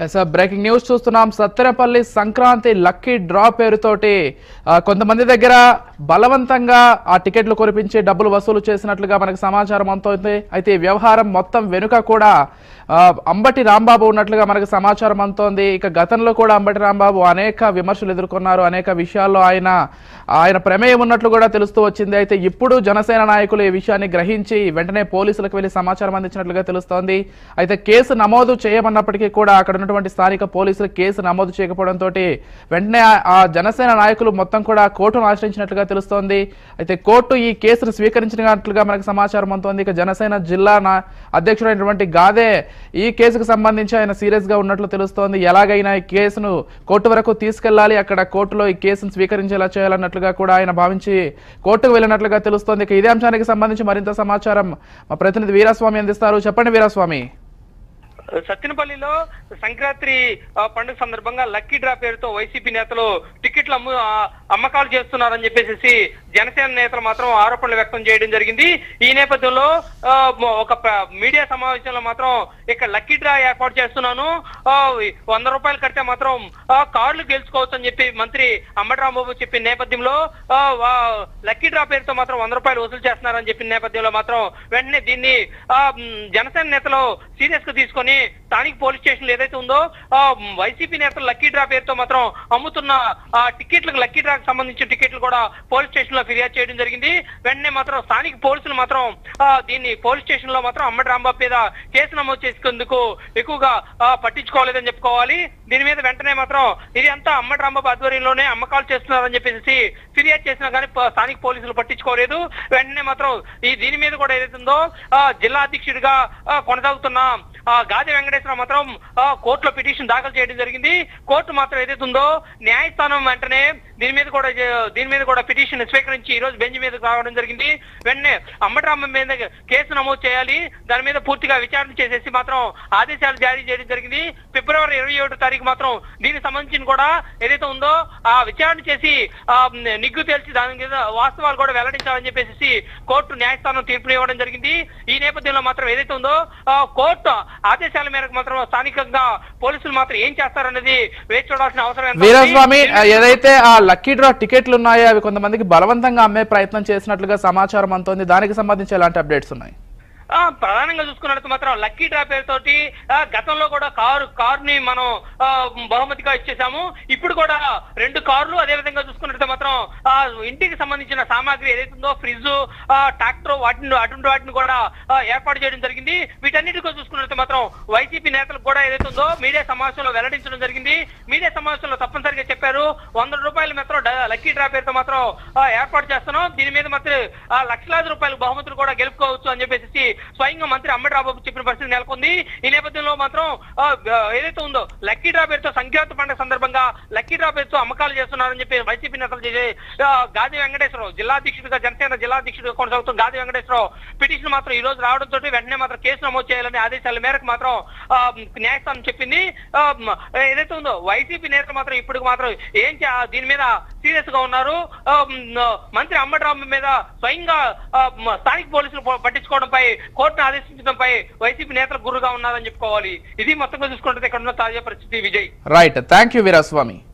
Sir breaking news చూస్తున్నాం Sattenapalli Sankranti lucky draw పేరుతోటి ఆ, కొంతమంది దగ్గర బలవంతంగా ఆ టికెట్లు కొనిపించి డబ్బులు వసూలు చేసినట్లుగా మనకు సమాచారం అందుతోంది అయితే ఈ వ్యవహారం మొత్తం వెనుక కూడా ఆ, అంబటి రాంబాబు ఉన్నట్లుగా మనకు సమాచారం అందుతోంది ఇక గతంలో కూడా అంబటి రాంబాబు అనేక విమర్శలు ఎదుర్కొన్నారు అనేక విషయాల్లో ఆయన ఆయన ప్రమేయం ఉన్నట్లు కూడా తెలుస్తూ వచ్చింది అయితే ఇప్పుడు జనసేన నాయకులు ఈ విషయాన్ని గ్రహించి వెంటనే పోలీసులకు వెళ్లి సమాచారం అందించినట్లుగా తెలుస్తోంది అయితే కేసు నమోదు చేయమన్నప్పటికీ కూడా అక్కడ ఉన్నటువంటి స్థానిక పోలీసులు కేసు నమోదు చేయకపోవడంతో వెంటనే ఆ- ఆ జనసేన నాయకులు మొత్తం కూడా కోర్టును ఆశ్రయించినట్లుగా తెలుస్తోంది అయితే కోర్టు ఈ కేసును స్వీకరించినట్లుగా మనకు సమాచారం అందుతోంది ఇక జనసేన జిల్లా నా అధ్యక్షుడైనటువంటి గాదే ఈ కేసుకు సంబంధించి ఆయన సీరియస్ గా ఉన్నట్లు తెలుస్తోంది ఎలాగైనా ఈ కేసును కోర్టు వరకు తీసుకెళ్లాలి అక్కడ కోర్టులో ఈ కేసును స్వీకరించేలా చేయాలన్నట్లుగా కూడా ఆయన భావించి కోర్టుకు వెళ్ళినట్లుగా తెలుస్తోంది ఇక ఇదే అంశానికి సంబంధించి మరింత సమాచారం మా ప్రతినిధి వీరస్వామి అందిస్తారు చెప్పండి వీరస్వామి సత్తినపల్లిలో సంక్రాంతి ఆ, పండుగ సందర్భంగా లక్కీ డ్రా పేరుతో వైసీపీ నేతలు టికెట్లు అమ్ము ఆ, అమ్మకాలు చేస్తున్నారని చెప్పేసి జనసేన నేతలు మాత్రం ఆరోపణలు వ్యక్తం చేయడం జరిగింది ఈ నేపథ్యంలో ఆ, మ- ఒక ప్ర- మీడియా సమావేశంలో మాత్రం ఇక్కడ లక్కీ డ్రా ఏర్పాటు చేస్తున్నాను ఆ, వంద రూపాయలు కడితే మాత్రం ఆ, కార్లు గెలుచుకోవచ్చు అని చెప్పి మంత్రి అంబటి రాంబాబు చెప్పిన నేపథ్యంలో ఆ, వా- లక్కీ డ్రా పేరుతో మాత్రం వంద రూపాయలు వసూలు చేస్తున్నారని చెప్పిన నేపథ్యంలో మాత్రం వెంటనే దీన్ని ఆ, మ్, జనసేన నేతలు సీరియస్ గా తీసుకొని స్థానిక పోలీస్ స్టేషన్ ఏదైతే ఉందో ఆ, మ్, వైసీపీ నేతలు లక్కీ డ్రా పేరుతో మాత్రం అమ్ముతున్న ఆ టికెట్లకు లక్కీ డ్రాకి సంబంధించిన టికెట్లు కూడా పోలీస్ స్టేషన్ లో ఫిర్యాదు చేయడం జరిగింది వెంటనే మాత్రం స్థానిక పోలీసులు మాత్రం ఆ, దీన్ని పోలీస్ స్టేషన్ లో మాత్రం అమ్మటి రాంబాబు మీద కేసు నమోదు చేసుకుందుకు ఎక్కువగా ఆ, పట్టించుకోలేదని చెప్పుకోవాలి దీని మీద వెంటనే మాత్రం ఇది అంతా అమ్మటి రాంబాబు ఆధ్వర్యంలోనే అమ్మకాలు చేస్తున్నారని చెప్పేసి ఫిర్యాదు చేసినా కానీ ప- స్థానిక పోలీసులు పట్టించుకోలేదు వెంటనే మాత్రం ఈ దీని మీద కూడా ఏదైతే ఉందో ఆ, జిల్లా అధ్యక్షుడిగా ఆ, కొనసాగుతున్న ఆ, గాది వెంకటేశ్వర మాత్రం ఆ, కోర్టులో పిటిషన్ దాఖలు చేయడం జరిగింది కోర్టు మాత్రం ఏదైతే ఉందో న్యాయస్థానం వెంటనే దీని మీద కూడా జే- దీని మీద కూడా పిటిషన్ స్వీకరించి ఈ రోజు బెంచ్ మీద రావడం జరిగింది వెంటనే అమ్మటరామ మీద కేసు నమోదు చేయాలి దాని మీద పూర్తిగా విచారణ చేసేసి మాత్రం ఆదేశాలు జారీ చేయడం జరిగింది ఫిబ్రవరి ఇరవై ఏడు తారీఖు మాత్రం దీనికి సంబంధించిన కూడా ఏదైతే ఉందో ఆ విచారణ చేసి ఆ నిగ్గు తేల్చి దాని మీద వాస్తవాలు కూడా వెల్లడించాలని చెప్పేసి కోర్టు న్యాయస్థానం తీర్పుని ఇవ్వడం జరిగింది ఈ నేపథ్యంలో మాత్రం ఏదైతే ఉందో ఆ కోర్టు ఆదేశాల మేరకు మాత్రం స్థానికంగా పోలీసులు మాత్రం ఏం చేస్తారనేది వేచి చూడాల్సిన అవసరం ఎంతో ఉంది. వీరస్వామి ఆ, ఏదైతే ఆ లక్కీ డ్రా టికెట్లు ఉన్నాయో అవి కొంతమందికి బలవంతంగా అమ్మే ప్రయత్నం చేసినట్లుగా సమాచారం అందుతోంది దానికి సంబంధించి ఎలాంటి అప్డేట్స్ ఉన్నాయి ఆ ప్రధానంగా చూసుకున్నట్టు మాత్రం లక్కీ డ్రా పేరుతోటి ఆ, గతంలో కూడా కారు కారు ని మనం ఆ, బహుమతిగా ఇచ్చేసాము ఇప్పుడు కూడా రెండు కార్లు అదే విధంగా చూసుకున్నట్టు మాత్రం ఆ, ఇంటికి సంబంధించిన సామాగ్రి ఏదైతే ఉందో ఫ్రిడ్జ్ ట్రాక్టర్ వాటిని అటువంటి వాటిని కూడా ఆ, ఏర్పాటు చేయడం జరిగింది వీటన్నిటికీ చూసుకున్నట్టు మాత్రం వైసీపీ నేతలకు కూడా ఏదైతే ఉందో మీడియా సమావేశంలో వెల్లడించడం జరిగింది మీడియా సమావేశంలో తప్పనిసరిగా చెప్పారు వంద రూపాయలు మాత్రం డ- లక్కీ డ్రా పేరుతో మాత్రం ఆ, ఏర్పాటు చేస్తున్నాం దీని మీద మాత్రం ఆ, లక్షలాది రూపాయలు బహుమతులు కూడా గెలుపుకోవచ్చు అని చెప్పేసి స్వయంగా మంత్రి అంబటి రాబాబు చెప్పిన పరిస్థితి నెలకొంది ఈ నేపథ్యంలో మాత్రం ఆ, ఆ, ఏదైతే ఉందో లక్కీ డ్రా పేరుతో సంక్రాంతి పండుగ సందర్భంగా లక్కీ డ్రా పేరుతో అమ్మకాలు చేస్తున్నారని చెప్పి వైసీపీ నేతలు చేసే ఆ, గాది వెంకటేశ్వరరావు జిల్లా అధ్యక్షుడిగా జనసేన జిల్లా అధ్యక్షుడిగా కొనసాగుతున్న గాది వెంకటేశ్వరరావు పిటిషన్ మాత్రం ఈ రోజు రావడంతో వెంటనే మాత్రం కేసు నమోదు చేయాలని ఆదేశాల మేరకు మాత్రం ఆ, న్యాయస్థానం చెప్పింది ఆ, మ- ఏదైతే ఉందో వైసీపీ నేతలు మాత్రం ఇప్పుడు మాత్రం ఏం చే- దీని మీద సీరియస్ గా ఉన్నారు ఆ, మ్, మంత్రి అంబటరామ మీద స్వయంగా ఆ, మ- స్థానిక పోలీసులు ప- పట్టించుకోవడంపై కోర్టును ఆదేశించడంపై వైసీపీ నేతలు గురుగా ఉన్నారని చెప్పుకోవాలి ఇది మొత్తంగా చూసుకుంటే ఇక్కడ ఉన్న తాజా పరిస్థితి Vijay right thank you Veeraswamy